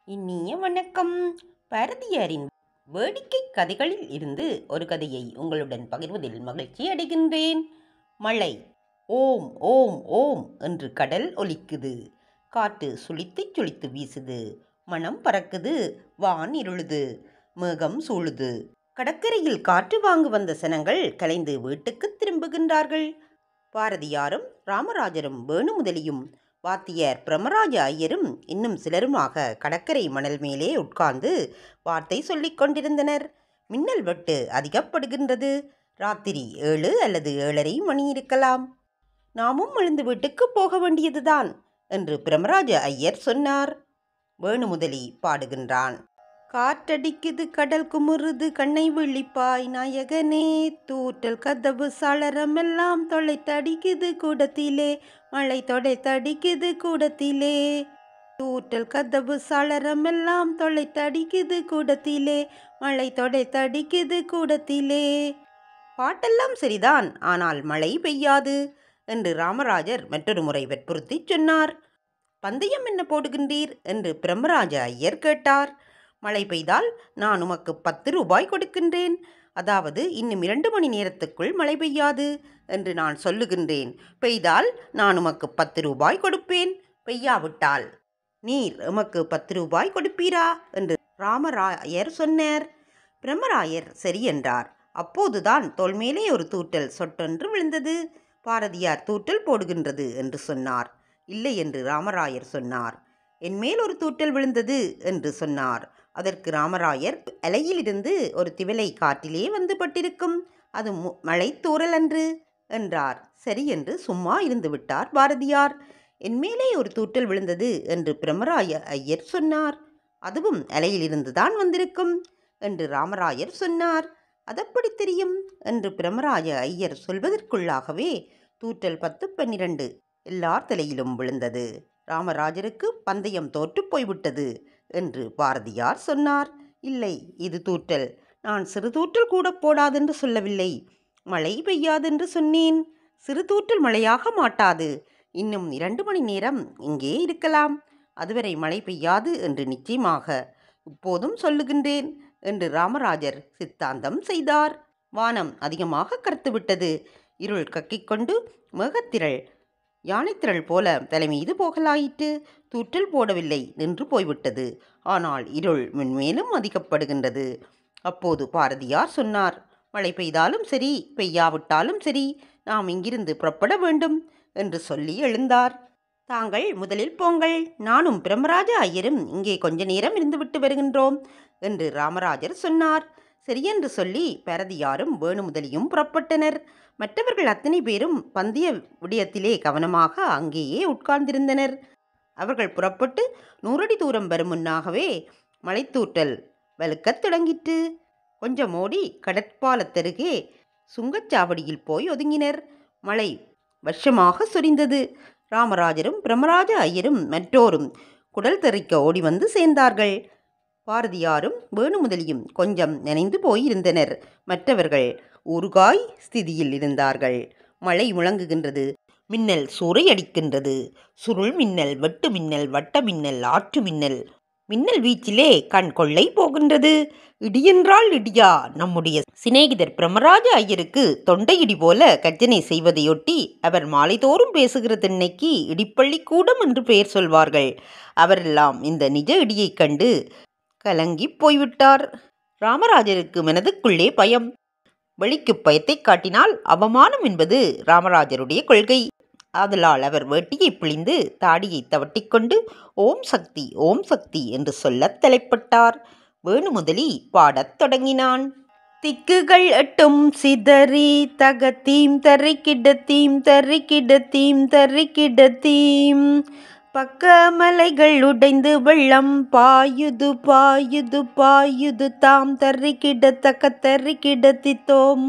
இனிய வணக்கம் பாரதியாரின் வேடிக்கை கதைகளில் இருந்து ஒரு கதையை உங்களுடன் பகிர்வதில் மகிழ்ச்சி அடைகின்றேன் மழை ஓம் ஓம் ஓம் என்று கடல் ஒலிக்குது காற்று சுழித்துச் சுழித்து வீசுது மனம் பறக்குது வான் இருளுது மேகம் சூழுது கடற்கரையில் காற்று வாங்க வந்த சனங்கள் கலைந்து வீட்டுக்கு திரும்புகின்றார்கள் பாரதியாரும் ராமராஜரும் வேணுமுதலியும் வாத்தியார் பிரமராஜ ஐயரும் இன்னும் சிலருமாக கடற்கரை மணல் மேலே உட்கார்ந்து வார்த்தை சொல்லிக் கொண்டிருந்தனர் மின்னல் வெட்டு அதிகப்படுகின்றது ராத்திரி ஏழு அல்லது ஏழரை மணி இருக்கலாம் நாமும் எழுந்து வீட்டுக்கு போக வேண்டியதுதான் என்று பிரமராஜ ஐயர் சொன்னார் வேணுமுதலி பாடுகின்றான் காற்றடிக்குது கடல் குமுறுது கண்ணை விழிப்பாய் நாயகனே தூற்றல் கதவு சளரமெல்லாம் தொலைத்தடிக்குது கூடத்திலே மழை தொடைத்தடிக்குது கூடத்திலே தூற்றல் கதவு சளரமெல்லாம் தொலைத்தடிக்குது கூடத்திலே மழை தொடைத்தடிக்குது கூடத்திலே பாட்டெல்லாம் சரிதான் ஆனால் மழை பெய்யாது என்று ராமராஜர் மற்றொரு முறை வற்புறுத்தி சொன்னார் பந்தயம் என்ன போடுகின்றீர் என்று பிரம்மராஜ ஐயர் கேட்டார் மழை பெய்தால் நான் உமக்கு பத்து ரூபாய் கொடுக்கின்றேன் அதாவது இன்னும் இரண்டு மணி நேரத்துக்குள் மழை பெய்யாது என்று நான் சொல்லுகின்றேன் பெய்தால் நான் உமக்கு பத்து ரூபாய் கொடுப்பேன் பெய்யாவிட்டால் நீர் எமக்கு பத்து ரூபாய் கொடுப்பீரா என்று ராமராயர் சொன்னார் பிரம்மராயர் சரி என்றார் அப்போதுதான் தோல் மேலே ஒரு தூற்றல் சொட்டொன்று விழுந்தது பாரதியார் தூற்றல் போடுகின்றது என்று சொன்னார் இல்லை என்று ராமராயர் சொன்னார் என் மேல் ஒரு தூற்றல் விழுந்தது என்று சொன்னார் அதற்கு ராமராயர் அலையிலிருந்து ஒரு திவலை காற்றிலே வந்து பட்டிருக்கும் அது மு- மழை தூறல் அன்று என்றார் சரி என்று சும்மா இருந்து விட்டார் பாரதியார் என் மேலே ஒரு தூற்றல் விழுந்தது என்று பிரமராய ஐயர் சொன்னார் அதுவும் அலையிலிருந்து தான் வந்திருக்கும் என்று ராமராயர் சொன்னார் அதப்படி தெரியும் என்று பிரமராய ஐயர் சொல்வதற்குள்ளாகவே தூற்றல் பத்து பன்னிரண்டு எல்லார் தலையிலும் விழுந்தது ராமராஜருக்கு பந்தயம் தோற்றுப் போய்விட்டது என்று பாரதியார் சொன்னார் இல்லை இது தூற்றல் நான் சிறு தூற்றல் கூட போடாதென்று சொல்லவில்லை மழை பெய்யாதென்று சொன்னேன் சிறு தூற்றல் மழையாக மாட்டாது இன்னும் இரண்டு மணி நேரம் இங்கே இருக்கலாம் அதுவரை மழை பெய்யாது என்று நிச்சயமாக இப்போதும் சொல்லுகின்றேன் என்று ராமராஜர் சித்தாந்தம் செய்தார் வானம் அதிகமாக கருத்துவிட்டது இருள் கக்கிக்கொண்டு மேகத்திரள் யானைத்திரள் போல தலைமீது போகலாயிற்று தூற்றல் போடவில்லை நின்று போய்விட்டது ஆனால் இருள் மென்மேலும் அதிகப்படுகின்றது அப்போது பாரதியார் சொன்னார் மழை பெய்தாலும் சரி பெய்யாவிட்டாலும் சரி நாம் இங்கிருந்து புறப்பட வேண்டும் என்று சொல்லி எழுந்தார் தாங்கள் முதலில் போங்கள் நானும் பிரம்மராஜ ஐயரும் இங்கே கொஞ்ச நேரம் இருந்துவிட்டு வருகின்றோம் என்று ராமராஜர் சொன்னார் சரியென்று சொல்லி பாரதியாரும் வேணுமுதலியும் புறப்பட்டனர் மற்றவர்கள் அத்தனை பேரும் பந்தய விடயத்திலே கவனமாக அங்கேயே உட்கார்ந்திருந்தனர் அவர்கள் புறப்பட்டு நூறடி தூரம் வரும் முன்னாகவே மலைத்தூற்றல் வலுக்கத் தொடங்கிற்று கொஞ்சம் ஓடி கடற்பாலத்தருகே சுங்கச்சாவடியில் போய் ஒதுங்கினர் மழை வருஷமாக சொரிந்தது ராமராஜரும் பிரம்மராஜ ஐயரும் மற்றோரும் குடல் தெறிக்க ஓடி வந்து சேர்ந்தார்கள் பாரதியாரும் வேணுமுதலியும் கொஞ்சம் நனைந்து போயிருந்தனர் மற்றவர்கள் ஊறுகாய் ஸ்திதியில் இருந்தார்கள் மழை முழங்குகின்றது மின்னல் சூறையடிக்கின்றது சுருள் மின்னல் வெட்டு மின்னல் வட்ட மின்னல் ஆற்று மின்னல் மின்னல் வீச்சிலே கண் கொள்ளை போகின்றது இடியென்றால் இடியா நம்முடைய சிநேகிதர் பிரமராஜ ஐயருக்கு தொண்டை இடி போல கர்ஜனை செய்வதையொட்டி அவர் மாலைதோறும் பேசுகிற திண்ணைக்கு இடிப்பள்ளி கூடம் என்று பெயர் சொல்வார்கள் அவரெல்லாம் இந்த நிஜ இடியைக் கண்டு கலங்கிப் போய்விட்டார் ராமராஜருக்கு மனதுக்குள்ளே பயம் வெளிக்கு பயத்தை காட்டினால் அவமானம் என்பது ராமராஜருடைய கொள்கை ஆதலால் அவர் வேட்டியை பிழிந்து தாடியை தவட்டிக்கொண்டு ஓம் சக்தி ஓம் சக்தி என்று சொல்லத் தலைப்பட்டார் வேணுமுதலி பாடத் தொடங்கினான் திக்குகள் எட்டும் சிதறி தகத்தீம் தரிக்கிடத்தீம் தரிக்கிடத்தீம் தரிக்கிடத்தீம் பக்க மலைகள் உடைந்து வெள்ளம் பாயுது பாயுது பாயுது தாம் தரிக்கிடத்தக்க தரிக்கிடத்தித்தோம்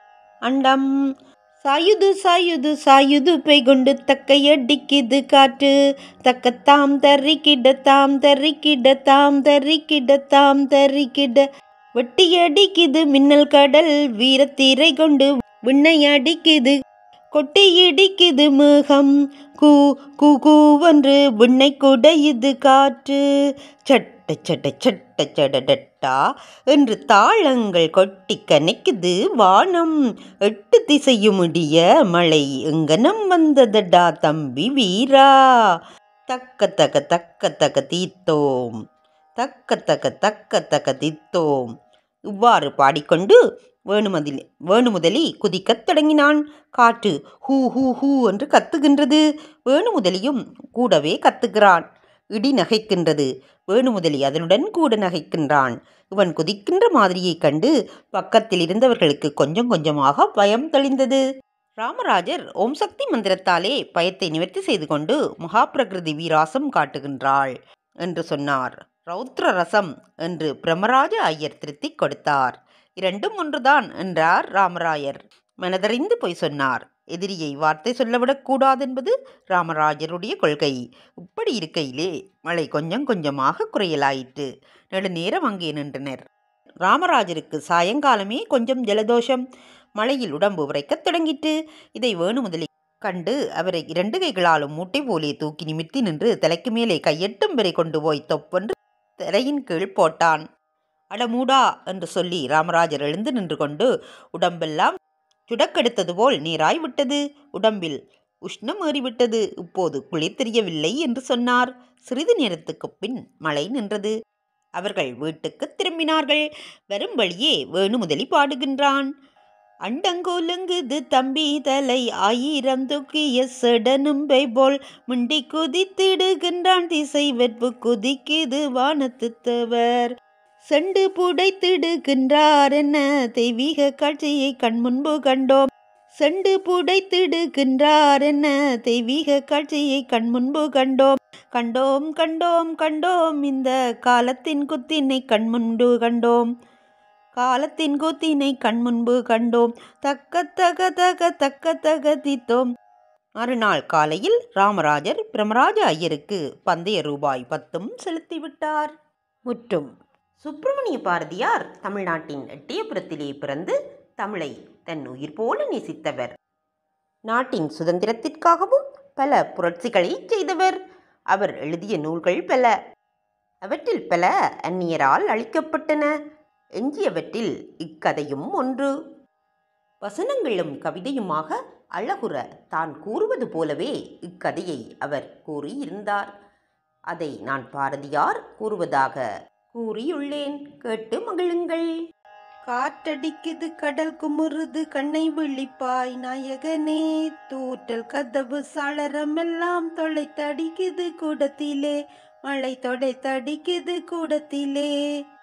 அண்டம் சாயுது சாயுது சாயுது பெய்கொண்டு தக்கை அடிக்குது காற்று தக்கத்தாம் தரிக்கிடத்தாம் தரிக்கிடத்தாம் தரிக்கிடத்தாம் தரிக்கிட வெட்டி அடிக்குது மின்னல் கடல் வீரத்தீரை கொண்டு விண்ணை அடிக்குது கொட்டி இடிக்குது மேகம் கூ கூ கூவென்று விண்ணை குடையுது காற்று சட்ட சட்ட சட்ட சடடட்டா என்று தாளங்கள் கொட்டி கனைக்குது வானம் எட்டு திசையும் இடிய மழை எங்கனம் வந்ததடா தம்பி வீரா தக்க தக்க தக்க தக்க தீத்தோம் தக்க தக்க தக்க தக்க தீத்தோம் இவ்வாறு பாடிக்கொண்டு வேணுமதில் வேணுமுதலி குதிக்கத் தொடங்கினான் காற்று ஹூ ஹூ ஹூ என்று கத்துகின்றது வேணுமுதலியும் கூடவே கத்துகிறான் இடி நகைக்கின்றது வேணுமுதலி அதனுடன் கூட நகைக்கின்றான் இவன் குதிக்கின்ற மாதிரியைக் கண்டு பக்கத்தில் இருந்தவர்களுக்கு கொஞ்சம் கொஞ்சமாக பயம் தெளிந்தது ராமராஜர் ஓம் சக்தி மந்திரத்தாலே பயத்தை நிவர்த்தி செய்து கொண்டு மகாபிரகிருதி வீராசம் காட்டுகின்றாள் என்று சொன்னார் ரௌத்ர ரசம் என்று பிரம்மராஜ ஐயர் திருத்திக் கொடுத்தார் இரண்டும் ஒன்றுதான் என்றார் ராமராயர் மனதறிந்து போய் சொன்னார் எதிரியை வார்த்தை சொல்லவிடக் கூடாதென்பது ராமராஜருடைய கொள்கை இப்படி இருக்கையிலே மழை கொஞ்சம் கொஞ்சமாக குறையலாயிற்று நெடுநேரம் அங்கே நின்றனர் ராமராஜருக்கு சாயங்காலமே கொஞ்சம் ஜலதோஷம் மழையில் உடம்பு உரைக்கத் தொடங்கிற்று இதை வேணுமுதலி கண்டு அவரை இரண்டு கைகளாலும் மூட்டை போலே தூக்கி நிமிர்த்தி நின்று தலைக்கு மேலே கையெட்டும் வரை கொண்டு போய் தொப்பென்று தரையின் கீழ் போட்டான் அடமூடா என்று சொல்லி ராமராஜர் எழுந்து நின்று கொண்டு உடம்பெல்லாம் சுடக்கெடுத்தது போல் நீராய் விட்டது உடம்பில் உஷ்ணம் ஏறிவிட்டது இப்போது குளிர் தெரியவில்லை என்று சொன்னார் சிறிது நேரத்துக்குப் பின் மழை நின்றது அவர்கள் வீட்டுக்குத் திரும்பினார்கள் வரும் வழியே வேணுமுதலி பாடுகின்றான் அண்டங்கோலுங்குது தம்பி தலை ஆயிரம் தூக்கிய செடனும்பை போல் முண்டி குதித்திடுகின்றான் திசை வெற்பு குதிக்குது வானத்துத்தவர் செண்டு புடைத்திடுகின்றார் என்ன தெய்வீக காட்சியை கண்முன்பு கண்டோம் செண்டு புடைத்திடுகின்றார் என்ன தெய்வீக காட்சியை கண்முன்பு கண்டோம் கண்டோம் கண்டோம் கண்டோம் இந்த காலத்தின் குத்தினை கண்முன்பு கண்டோம் காலத்தின் கூத்தினை கண்முன்பு கண்டோம் தக்க தக தக தக்க தக தித்தோம் மறுநாள் காலையில் ராமராஜர் பிரமராஜ ஐயருக்கு பந்தய ரூபாய் பத்தும் செலுத்திவிட்டார் முற்றும் சுப்பிரமணிய பாரதியார் தமிழ்நாட்டின் எட்டயபுரத்திலே பிறந்து தமிழை தன் உயிர் போல நேசித்தவர் நாட்டின் சுதந்திரத்திற்காகவும் பல புரட்சிகளை செய்தவர் அவர் எழுதிய நூல்கள் பல அவற்றில் பல அந்நியரால் அளிக்கப்பட்டன எஞ்சியவற்றில் இக்கதையும் ஒன்று வசனங்களும் கவிதையுமாக அழகுற தான் கூறுவது போலவே இக்கதையை அவர் கூறியிருந்தார் அதை நான் பாரதியார் கூறுவதாக கூறியுள்ளேன் கேட்டு மகிழுங்கள் காற்றடிக்குது கடல் குமுறுது கண்ணை விழிப்பாய் நாயகனே தூற்றல் கதவு சாளரமெல்லாம் தொலைத்தடிக்குது கூடத்திலே மழை தொடைத்தடிக்குது கூடத்திலே